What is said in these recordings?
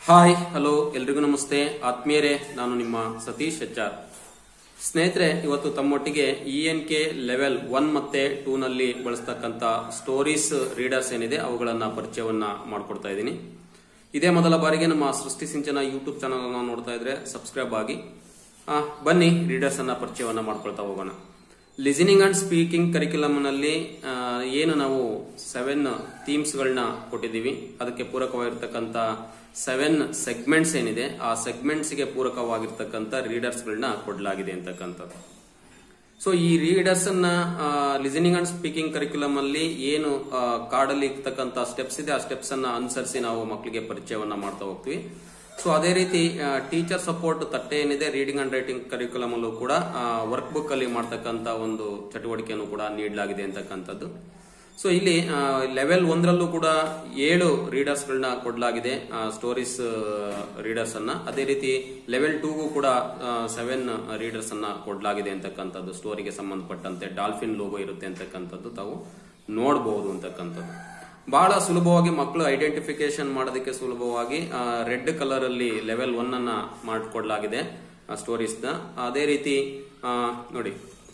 hi hello ಎಲ್ರಿಗೂ ನಮಸ್ತೆ ಆತ್ಮೀಯರೇ ನಾನು ನಿಮ್ಮ ಸತೀಶ್ ಎಚ್ಆರ್ ಸ್ನೇಹಿತರೆ ಇವತ್ತು ತಮ್ಮೊಟ್ಟಿಗೆ E N K level one ಮತ್ತೆ ಟೂ ನಲ್ಲಿ ಬಳಸ್ತಕ್ಕಂತ ಸ್ಟೋರೀಸ್ ರೀಡರ್ಸ್ ಏನಿದೆ ಅವುಗಳನ್ನ ಪರಿಚಯವನ್ನ ಮಾಡ್ಕೊಡ್ತಾ ಇದ್ದೀನಿ ಇದೇ ಮೊದಲ ಬಾರಿಗೆ ನಮ್ಮ ಸೃಷ್ಟಿ ಸಿಂಚನ ಯೂಟ್ಯೂಬ್ ಚಾನಲ್ ಅನ್ನು ನೋಡ್ತಾ ಇದ್ರೆ ಸಬ್ಸ್ಕ್ರೈಬ್ ಆಗಿ ಆ, ಬನ್ನಿ ರೀಡರ್ಸ್ ಅನ್ನ ಪರಿಚಯವನ್ನ ಮಾಡ್ಕೊಳ್ತಾ ಹೋಗೋಣ ಲಿಸನಿಂಗ್ ಅಂಡ್ ಸ್ಪೀಕಿಂಗ್ ಕರಿಕ್ಯುಲಮ್ ನಲ್ಲಿ ಆ, ಏನು ನಾವು ಸೆವೆನ್ ಥೀಮ್ಸ್ ಗಳನ್ನ ಕೊಟ್ಟಿದ್ದೀವಿ ಅದಕ್ಕೆ ಪೂರಕವಾಗಿರ್ತಕ್ಕಂಥ ಸೆವೆನ್ ಸೆಗ್ಮೆಂಟ್ಸ್ ಏನಿದೆ ಆ ಸೆಗ್ಮೆಂಟ್ಸ್ ಗೆ ಪೂರಕವಾಗಿರ್ತಕ್ಕಂಥ ರೀಡರ್ಸ್ ಗಳನ್ನ ಕೊಡಲಾಗಿದೆ ಅಂತಕ್ಕಂಥದ್ದು ಸೊ ಈ ರೀಡರ್ಸ್ ಅನ್ನ ಲಿಸನಿಂಗ್ ಅಂಡ್ ಸ್ಪೀಕಿಂಗ್ ಕರಿಕ್ಯುಲಮ್ ಅಲ್ಲಿ ಏನು ಆ, ಕಾರ್ಡಲ್ಲಿ ಇರ್ತಕ್ಕಂಥ ಸ್ಟೆಪ್ಸ್ ಇದೆ ಆ ಸ್ಟೆಪ್ಸ್ ಅನ್ನ ಅನುಸರಿಸಿ ನಾವು ಮಕ್ಕಳಿಗೆ ಪರಿಚಯವನ್ನ ಮಾಡ್ತಾ ಹೋಗ್ತೀವಿ ಸೊ ಅದೇ ರೀತಿ ಟೀಚರ್ ಸಪೋರ್ಟ್ ತಟ್ಟೆ ಏನಿದೆ ರೀಡಿಂಗ್ ಅಂಡ್ ರೈಟಿಂಗ್ ಕರಿಕ್ಯುಲಮ್ ಅಲ್ಲೂ ಕೂಡ ವರ್ಕ್ ಬುಕ್ ಅಲ್ಲಿ ಮಾಡ್ತಕ್ಕಂಥ ಒಂದು ಚಟುವಟಿಕೆಯನ್ನು ಕೂಡ ನೀಡಲಾಗಿದೆ ಅಂತಕ್ಕಂಥದ್ದು ಸೊ ಇಲ್ಲಿ ಲೆವೆಲ್ ಒಂದರಲ್ಲೂ ಕೂಡ ಏಳು ರೀಡರ್ಸ್ ಗಳನ್ನ ಕೊಡಲಾಗಿದೆ ಸ್ಟೋರೀಸ್ ರೀಡರ್ಸ್ ಅನ್ನ ಅದೇ ರೀತಿ ಲೆವೆಲ್ ಟೂಗೂ ಕೂಡ ಸೆವೆನ್ ರೀಡರ್ಸ್ ಅನ್ನ ಕೊಡಲಾಗಿದೆ ಅಂತಕ್ಕಂಥದ್ದು ಸ್ಟೋರಿಗೆ ಸಂಬಂಧಪಟ್ಟಂತೆ ಡಾಲ್ಫಿನ್ ಲೋಗೋ ಇರುತ್ತೆ ಅಂತಕ್ಕಂಥದ್ದು ತಾವು ನೋಡಬಹುದು ಅಂತಕ್ಕಂಥದ್ದು ಬಹಳ ಸುಲಭವಾಗಿ ಮಕ್ಕಳು ಐಡೆಂಟಿಫಿಕೇಶನ್ ಮಾಡೋದಕ್ಕೆ ಸುಲಭವಾಗಿ ರೆಡ್ ಕಲರ್ ಅಲ್ಲಿ ಲೆವೆಲ್ ಒನ್ ಅನ್ನ ಮಾಡಿಕೊಡ್ಲಾಗಿದೆ ಸ್ಟೋರೀಸ್ ನ ಅದೇ ರೀತಿ ಆ, ನೋಡಿ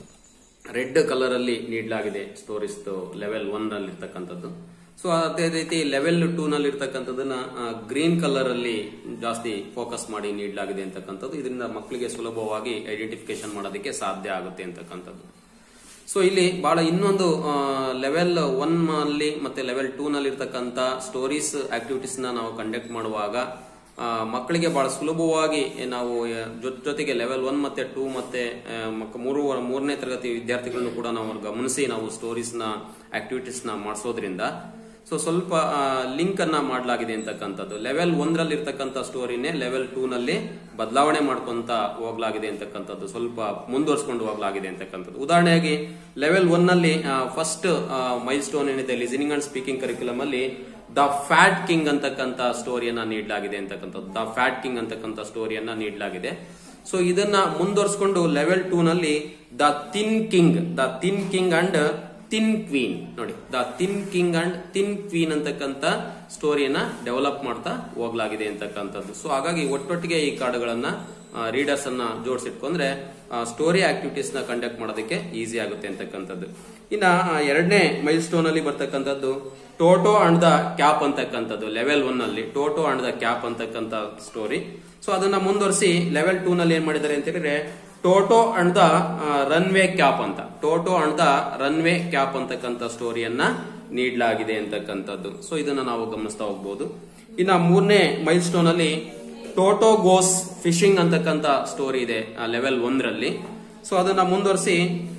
ರೆಡ್ ಕಲರ್ ಅಲ್ಲಿ ನೀಡಲಾಗಿದೆ ಸ್ಟೋರೀಸ್ ಲೆವೆಲ್ ಒನ್ ನಲ್ಲಿ ಇರ್ತಕ್ಕಂಥದ್ದು ಸೊ ಅದೇ ರೀತಿ ಲೆವೆಲ್ ಟೂ ನಲ್ಲಿ ಇರ್ತಕ್ಕಂಥದ್ದನ್ನ ಗ್ರೀನ್ ಕಲರ್ ಅಲ್ಲಿ ಜಾಸ್ತಿ ಫೋಕಸ್ ಮಾಡಿ ನೀಡಲಾಗಿದೆ ಅಂತಕ್ಕಂಥದ್ದು ಇದರಿಂದ ಮಕ್ಕಳಿಗೆ ಸುಲಭವಾಗಿ ಐಡೆಂಟಿಫಿಕೇಶನ್ ಮಾಡೋದಕ್ಕೆ ಸಾಧ್ಯ ಆಗುತ್ತೆ ಅಂತಕ್ಕಂಥದ್ದು ಸೊ ಇಲ್ಲಿ ಬಹಳ ಇನ್ನೊಂದು ಲೆವೆಲ್ ಒನ್ ಅಲ್ಲಿ ಮತ್ತೆ ಲೆವೆಲ್ ಟೂ ನಲ್ಲಿ ಇರ್ತಕ್ಕಂಥ ಸ್ಟೋರೀಸ್ ಆಕ್ಟಿವಿಟೀಸ್ ನ ನಾವು ಕಂಡಕ್ಟ್ ಮಾಡುವಾಗ ಆ, ಮಕ್ಕಳಿಗೆ ಬಹಳ ಸುಲಭವಾಗಿ ನಾವು ಜೊತೆ ಜೊತೆಗೆ ಲೆವೆಲ್ ಒನ್ ಮತ್ತೆ ಟೂ ಮತ್ತೆ ಆ, ಮಕ್ಕ- ಮೂರು ಮೂರನೇ ತರಗತಿ ವಿದ್ಯಾರ್ಥಿಗಳನ್ನು ಕೂಡ ನಾವು ಗಮನಿಸಿ ನಾವು ಸ್ಟೋರೀಸ್ ನ ಆಕ್ಟಿವಿಟೀಸ್ ನ ಮಾಡಿಸೋದ್ರಿಂದ ಸೊ ಸ್ವಲ್ಪ ಲಿಂಕ್ ಅನ್ನ ಮಾಡಲಾಗಿದೆ ಅಂತಕ್ಕಂಥದ್ದು ಲೆವೆಲ್ ಒಂದರಲ್ಲಿ ಇರ್ತಕ್ಕಂಥ ಸ್ಟೋರಿನೇ ಲೆವೆಲ್ ಟೂ ನಲ್ಲಿ ಬದಲಾವಣೆ ಮಾಡ್ಕೊಂತ ಹೋಗ್ಲಾಗಿದೆ ಅಂತಕ್ಕಂಥದ್ದು ಸ್ವಲ್ಪ ಮುಂದುವರ್ಸ್ಕೊಂಡು ಹೋಗ್ಲಾಗಿದೆ ಅಂತಕ್ಕಂಥದ್ದು ಉದಾಹರಣೆಯಾಗಿ ಲೆವೆಲ್ ಒನ್ ನಲ್ಲಿ ಫಸ್ಟ್ ಮೈಲ್ ಸ್ಟೋನ್ ಏನಿದೆ ಲಿಸನಿಂಗ್ ಅಂಡ್ ಸ್ಪೀಕಿಂಗ್ ಕರಿಕ್ಯುಲಮ್ ಅಲ್ಲಿ ದ ಫ್ಯಾಟ್ ಕಿಂಗ್ ಅಂತಕ್ಕಂಥ ಸ್ಟೋರಿಯನ್ನ ನೀಡಲಾಗಿದೆ ಅಂತಕ್ಕಂಥದ್ದು ದ ಫ್ಯಾಟ್ ಕಿಂಗ್ ಅಂತಕ್ಕಂಥ ಸ್ಟೋರಿಯನ್ನ ನೀಡಲಾಗಿದೆ ಸೊ ಇದನ್ನ ಮುಂದುವರ್ಸ್ಕೊಂಡು ಲೆವೆಲ್ ಟೂ ನಲ್ಲಿ the thin king the thin king and thin queen ನೋಡಿ the thin king and thin queen ಅಂತಕ್ಕಂಥ ಸ್ಟೋರಿಯನ್ನ ಡೆವಲಪ್ ಮಾಡ್ತಾ ಹೋಗ್ಲಾಗಿದೆ ಅಂತಕ್ಕಂಥದ್ದು ಸೊ ಹಾಗಾಗಿ ಒಟ್ಟೊಟ್ಟಿಗೆ ಈ ಕಾರ್ಡ್ಗಳನ್ನ ರೀಡರ್ಸ್ ಅನ್ನ ಜೋಡಿಸಿಟ್ಕೊಂಡ್ರೆ ಸ್ಟೋರಿ ಆಕ್ಟಿವಿಟೀಸ್ ನ ಕಂಡಕ್ಟ್ ಮಾಡೋದಕ್ಕೆ ಈಸಿ ಆಗುತ್ತೆ ಅಂತಕ್ಕಂಥದ್ದು ಇನ್ನ ಆ, ಎರಡನೇ ಮೈಲ್ ಸ್ಟೋನ್ ಅಲ್ಲಿ ಬರ್ತಕ್ಕಂಥದ್ದು ಟೋಟೋ ಅಂಡ್ ದ ಕ್ಯಾಪ್ ಅಂತಕ್ಕಂಥದ್ದು ಲೆವೆಲ್ ಒನ್ ಅಲ್ಲಿ ಟೋಟೋ ಅಂಡ್ ದ ಕ್ಯಾಪ್ ಅಂತಕ್ಕಂಥ ಸ್ಟೋರಿ ಸೊ ಅದನ್ನ ಮುಂದುವರಿಸಿ ಲೆವೆಲ್ ಟೂ ನಲ್ಲಿ ಏನ್ ಮಾಡಿದ್ದಾರೆ ಅಂತ ಹೇಳಿದ್ರೆ Toto and the runway cap ಅಂತ Toto and the runway cap ಅಂತಕ್ಕಂಥ ಸ್ಟೋರಿಯನ್ನ ನೀಡಲಾಗಿದೆ ಅಂತಕ್ಕಂಥದ್ದು ಸೊ ಇದನ್ನ ನಾವು ಗಮನಿಸ್ತಾ ಹೋಗ್ಬೋದು ಇನ್ನ ಮೂರನೇ ಮೈಲ್ ಸ್ಟೋನ್ ಅಲ್ಲಿ ಟೋಟೋ ಗೋಸ್ ಫಿಶಿಂಗ್ ಅಂತಕ್ಕಂಥ ಸ್ಟೋರಿ ಇದೆ ಲೆವೆಲ್ ಒಂದರಲ್ಲಿ ಸೊ ಅದನ್ನ ಮುಂದುವರಿಸಿ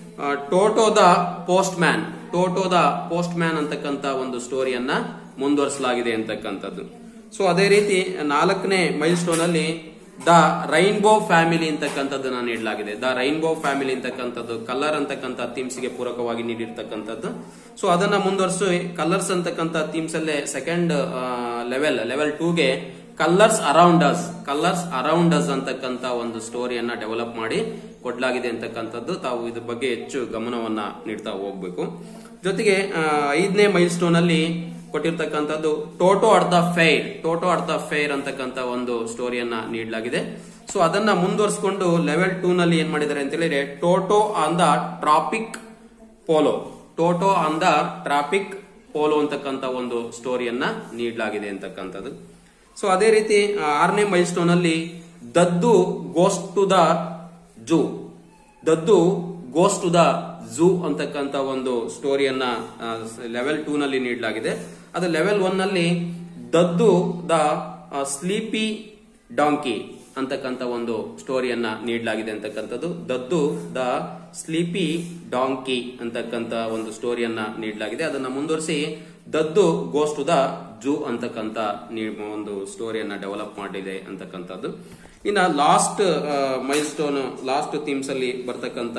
Toto the postman Toto the postman ಅಂತಕ್ಕಂಥ ಒಂದು ಸ್ಟೋರಿಯನ್ನ ಮುಂದುವರಿಸಲಾಗಿದೆ ಅಂತಕ್ಕಂಥದ್ದು ಸೊ ಅದೇ ರೀತಿ ನಾಲ್ಕನೇ ಮೈಲ್ ಸ್ಟೋನ್ ಅಲ್ಲಿ ದ ರೈನ್ಬೋ ಫ್ಯಾಮಿಲಿ ಅಂತಕ್ಕಂಥದ್ದನ್ನ ನೀಡಲಾಗಿದೆ ದ ರೈನ್ಬೋ ಫ್ಯಾಮಿಲಿ ಅಂತಕ್ಕಂಥದ್ದು ಕಲರ್ ಅಂತಕ್ಕಂಥ ಥೀಮ್ಸ್ ಗೆ ಪೂರಕವಾಗಿ ನೀಡಿರ್ತಕ್ಕಂಥದ್ದು ಸೊ ಅದನ್ನ ಮುಂದುವರಿಸಿ ಕಲರ್ಸ್ ಅಂತಕ್ಕಂಥ ಥೀಮ್ಸ್ ಅಲ್ಲೇ ಸೆಕೆಂಡ್ ಲೆವೆಲ್ ಲೆವೆಲ್ ಟೂಗೆ colours around us colours around us ಅಂತಕ್ಕಂಥ ಒಂದು ಸ್ಟೋರಿಯನ್ನ ಡೆವಲಪ್ ಮಾಡಿ ಕೊಡ್ಲಾಗಿದೆ ಅಂತಕ್ಕಂಥದ್ದು ತಾವು ಇದ್ರ ಬಗ್ಗೆ ಹೆಚ್ಚು ಗಮನವನ್ನ ನೀಡ್ತಾ ಹೋಗ್ಬೇಕು ಜೊತೆಗೆ ಆ, ಐದನೇ ಮೈಲ್ ಸ್ಟೋನ್ ಅಲ್ಲಿ ಕೊಟ್ಟಿರ್ತಕ್ಕಂಥದ್ದು Toto at the fair Toto at the fair ಅಂತಕ್ಕಂಥ ಒಂದು ಸ್ಟೋರಿಯನ್ನ ನೀಡಲಾಗಿದೆ ಸೊ ಅದನ್ನ ಮುಂದುವರಿಸಿಕೊಂಡು ಲೆವೆಲ್ ಟೂ ನಲ್ಲಿ ಏನ್ ಮಾಡಿದ್ದಾರೆ ಅಂತ ಹೇಳಿದ್ರೆ Toto on the traffic polo Toto on the traffic polo ಅಂತಕ್ಕಂಥ ಒಂದು ಸ್ಟೋರಿಯನ್ನ ನೀಡಲಾಗಿದೆ ಅಂತಕ್ಕಂಥದ್ದು ಸೊ ಅದೇ ರೀತಿ ಆ, ಆರನೇ ಮೈಲ್ ಸ್ಟೋನ್ ಅಲ್ಲಿ Daddu goes to the zoo Daddu goes to the zoo ಅಂತಕ್ಕಂಥ ಒಂದು ಸ್ಟೋರಿಯನ್ನ ಲೆವೆಲ್ ಟೂ ನಲ್ಲಿ ನೀಡಲಾಗಿದೆ ಅದು ಲೆವೆಲ್ ಒನ್ ನಲ್ಲಿ ದದ್ದು ದ ಸ್ಲೀಪಿ ಡಾಂಕಿ ಅಂತಕ್ಕಂಥ ಒಂದು ಸ್ಟೋರಿಯನ್ನ ನೀಡಲಾಗಿದೆ ಅಂತಕ್ಕಂಥದ್ದು ದದ್ದು ದ ಸ್ಲೀಪಿ ಡಾಂಕಿ ಅಂತಕ್ಕಂಥ ಒಂದು ಸ್ಟೋರಿಯನ್ನ ನೀಡಲಾಗಿದೆ ಅದನ್ನ ಮುಂದುವರಿಸಿ Daddu goes to the zoo ಅಂತಕ್ಕಂಥ ನೀ- ಒಂದು ಸ್ಟೋರಿಯನ್ನ ಡೆವಲಪ್ ಮಾಡಿದೆ ಅಂತಕ್ಕಂಥದ್ದು ಇನ್ನ last milestone last themes ಅಲ್ಲಿ ಬರ್ತಕ್ಕಂಥ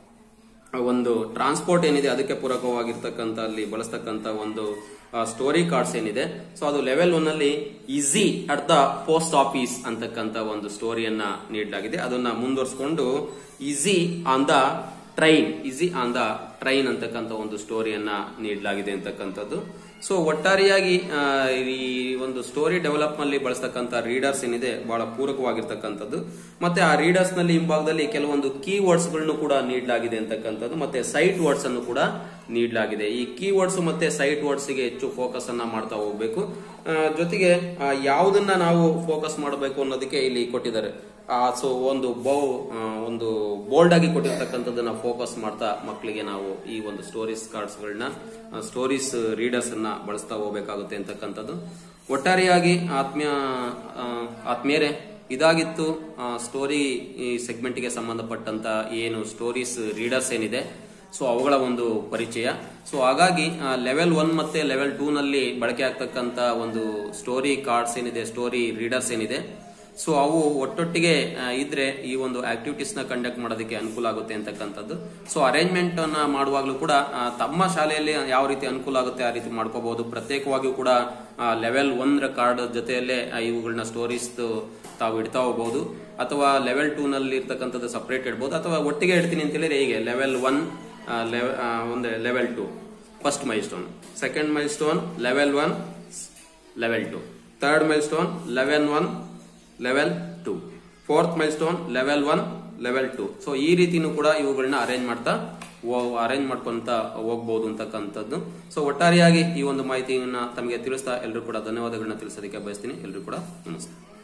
ಒಂದು ಟ್ರಾನ್ಸ್ಪೋರ್ಟ್ ಏನಿದೆ ಅದಕ್ಕೆ ಪೂರಕವಾಗಿರ್ತಕ್ಕಂಥ ಅಲ್ಲಿ ಬಳಸ್ತಕ್ಕಂಥ ಒಂದು ಸ್ಟೋರಿ ಕಾರ್ಡ್ಸ್ ಏನಿದೆ ಸೊ ಅದು ಲೆವೆಲ್ ಒನ್ ಅಲ್ಲಿ easy at the post office ಅಂತಕ್ಕಂಥ ಒಂದು ಸ್ಟೋರಿಯನ್ನ ನೀಡಲಾಗಿದೆ ಅದನ್ನ ಮುಂದುವರಿಸಿಕೊಂಡು easy on the train easy on the train ಅಂತಕ್ಕಂಥ ಒಂದು ಸ್ಟೋರಿಯನ್ನ ನೀಡಲಾಗಿದೆ ಅಂತಕ್ಕಂಥದ್ದು ಸೊ ಒಟ್ಟಾರೆಯಾಗಿ ಆ, ಈ ಒಂದು ಸ್ಟೋರಿ ಡೆವಲಪ್ ನಲ್ಲಿ ಬಳಸ್ತಕ್ಕಂಥ ರೀಡರ್ಸ್ ಏನಿದೆ ಬಹಳ ಪೂರಕವಾಗಿರ್ತಕ್ಕಂಥದ್ದು ಮತ್ತೆ ಆ ರೀಡರ್ಸ್ ನಲ್ಲಿ ಹಿಂಭಾಗದಲ್ಲಿ ಕೆಲವೊಂದು ಕೀ ವರ್ಡ್ಸ್ ಗಳನ್ನು ಕೂಡ ನೀಡಲಾಗಿದೆ ಅಂತಕ್ಕಂಥದ್ದು ಮತ್ತೆ ಸೈಟ್ ವರ್ಡ್ಸ್ ಅನ್ನು ಕೂಡ ನೀಡಲಾಗಿದೆ ಈ ಕೀ ವರ್ಡ್ಸ್ ಮತ್ತೆ ಸೈಟ್ ವರ್ಡ್ಸ್ ಗೆ ಹೆಚ್ಚು ಫೋಕಸ್ ಅನ್ನ ಮಾಡ್ತಾ ಹೋಗ್ಬೇಕು ಆ, ಜೊತೆಗೆ ಆ, ಯಾವುದನ್ನ ನಾವು ಫೋಕಸ್ ಮಾಡಬೇಕು ಅನ್ನೋದಕ್ಕೆ ಇಲ್ಲಿ ಕೊಟ್ಟಿದ್ದಾರೆ ಸೊ ಒಂದು ಬೌ ಆ, ಒಂದು ಬೋಲ್ಡ್ ಆಗಿ ಕೊಟ್ಟಿರ್ತಕ್ಕಂಥದ್ದನ್ನ ಫೋಕಸ್ ಮಾಡ್ತಾ ಮಕ್ಕಳಿಗೆ ನಾವು ಈ ಒಂದು ಸ್ಟೋರೀಸ್ ಕಾರ್ಡ್ಸ್ ಗಳನ್ನ ಸ್ಟೋರೀಸ್ ರೀಡರ್ಸ್ ಅನ್ನ ಬಳಸ್ತಾ ಹೋಗ್ಬೇಕಾಗುತ್ತೆ ಅಂತಕ್ಕಂಥದ್ದು ಒಟ್ಟಾರೆಯಾಗಿ ಆತ್ಮೀಯ ಆ, ಆತ್ಮೀಯರೇ ಇದಾಗಿತ್ತು ಸ್ಟೋರಿ ಈ ಸೆಗ್ಮೆಂಟ್ ಗೆ ಸಂಬಂಧಪಟ್ಟಂತ ಏನು ಸ್ಟೋರೀಸ್ ರೀಡರ್ಸ್ ಏನಿದೆ ಸೊ ಅವುಗಳ ಒಂದು ಪರಿಚಯ ಸೊ ಹಾಗಾಗಿ ಲೆವೆಲ್ ಒನ್ ಮತ್ತೆ ಲೆವೆಲ್ ಟೂ ನಲ್ಲಿ ಬಳಕೆ ಆಗ್ತಕ್ಕಂತ ಒಂದು ಸ್ಟೋರಿ ಕಾರ್ಡ್ಸ್ ಏನಿದೆ ಸ್ಟೋರಿ ರೀಡರ್ಸ್ ಏನಿದೆ ಸೊ ಅವು ಒಟ್ಟೊಟ್ಟಿಗೆ ಆ, ಇದ್ರೆ ಈ ಒಂದು ಆಕ್ಟಿವಿಟೀಸ್ ನ ಕಂಡಕ್ಟ್ ಮಾಡೋದಕ್ಕೆ ಅನುಕೂಲ ಆಗುತ್ತೆ ಅಂತಕ್ಕಂಥದ್ದು ಸೊ ಅರೇಂಜ್ಮೆಂಟ್ ಅನ್ನ ಮಾಡುವಾಗಲೂ ಕೂಡ ಆ, ತಮ್ಮ ಶಾಲೆಯಲ್ಲಿ ಯಾವ ರೀತಿ ಅನುಕೂಲ ಆಗುತ್ತೆ ಆ ರೀತಿ ಮಾಡ್ಕೋಬಹುದು ಪ್ರತ್ಯೇಕವಾಗಿಯೂ ಕೂಡ ಲೆವೆಲ್ ಒನ್ ಕಾರ್ಡ್ ಜೊತೆಯಲ್ಲೇ ಆ, ಇವುಗಳನ್ನ ಸ್ಟೋರೀಸ್ ತಾವು ಇಡ್ತಾ ಹೋಗಬಹುದು ಅಥವಾ ಲೆವೆಲ್ ಟೂ ನಲ್ಲಿ ಇರ್ತಕ್ಕಂಥದ್ದು ಸಪರೇಟ್ ಇಡ್ಬೋದು ಅಥವಾ ಒಟ್ಟಿಗೆ ಇಡ್ತೀನಿ ಅಂತ ಹೇಳಿದ್ರೆ ಹೀಗೆ ಲೆವೆಲ್ ಒನ್ ಒಂದು level two first milestone second milestone level one level two third milestone level one level two fourth milestone level one level two so ಈ ರೀತಿನೂ ಕೂಡ ಇವುಗಳನ್ನ ಅರೇಂಜ್ ಮಾಡ್ತಾ ಅರೇಂಜ್ ಮಾಡ್ಕೊಂತ ಹೋಗ್ಬಹುದು ಅಂತಕ್ಕಂಥದ್ದು so ಒಟ್ಟಾರೆಯಾಗಿ ಈ ಒಂದು ಮಾಹಿತಿಯನ್ನ ತಮಗೆ ತಿಳಿಸ್ತಾ ಎಲ್ಲರೂ ಕೂಡ ಧನ್ಯವಾದಗಳನ್ನ ತಿಳಿಸೋದಕ್ಕೆ ಬಯಸ್ತೀನಿ ಎಲ್ಲರೂ ಕೂಡ ನಮಸ್ತೆ